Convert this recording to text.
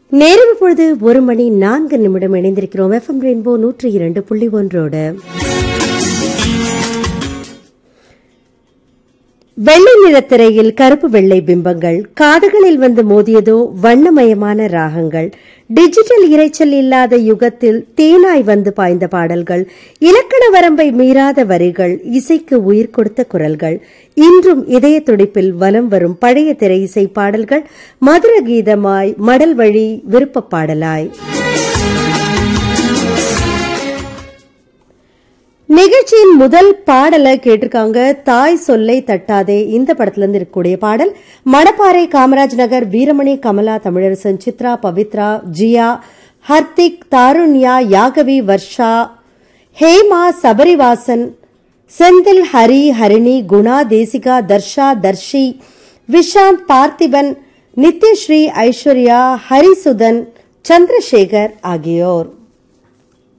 நேரம் இப்பொழுது ஒரு மணி நான்கு நிமிடம் இணைந்திருக்கிறோம் எஃப்எம் ரெயின்போ நூற்றி இரண்டு புள்ளி ஒன்றோடு வெள்ளை நிறத்திரையில் கருப்பு வெள்ளை பிம்பங்கள் காதுகளில் வந்து மோதியதோ வண்ணமயமான ராகங்கள் டிஜிட்டல் இரைச்சல் இல்லாத யுகத்தில் தேனாய் வந்து பாய்ந்த பாடல்கள் இலக்கண வரம்பை மீறாத வரிகள் இசைக்கு உயிர் கொடுத்த குரல்கள் இன்றும் இதய துடிப்பில் வலம் வரும் பழைய திரை இசை பாடல்கள் மதுர கீதமாய் மடல் வழி விருப்பப் பாடலாய் நிகழ்ச்சியின் முதல் பாடலை கேட்டிருக்காங்க தாய் சொல்லை தட்டாதே இந்த படத்துல இருந்து இருக்கக்கூடிய பாடல் மணப்பாறை காமராஜ் நகர் வீரமணி கமலா தமிழரசன் சித்ரா பவித்ரா ஜியா ஹர்திக் தாருண்யா யாகவி வர்ஷா ஹேமா சபரிவாசன் செந்தில் ஹரி ஹரிணி குணா தேசிகா தர்ஷா தர்ஷி விஷாந்த் பார்த்திபன் நித்யஸ்ரீ ஐஸ்வர்யா ஹரிசுதன் சந்திரசேகர் ஆகியோர்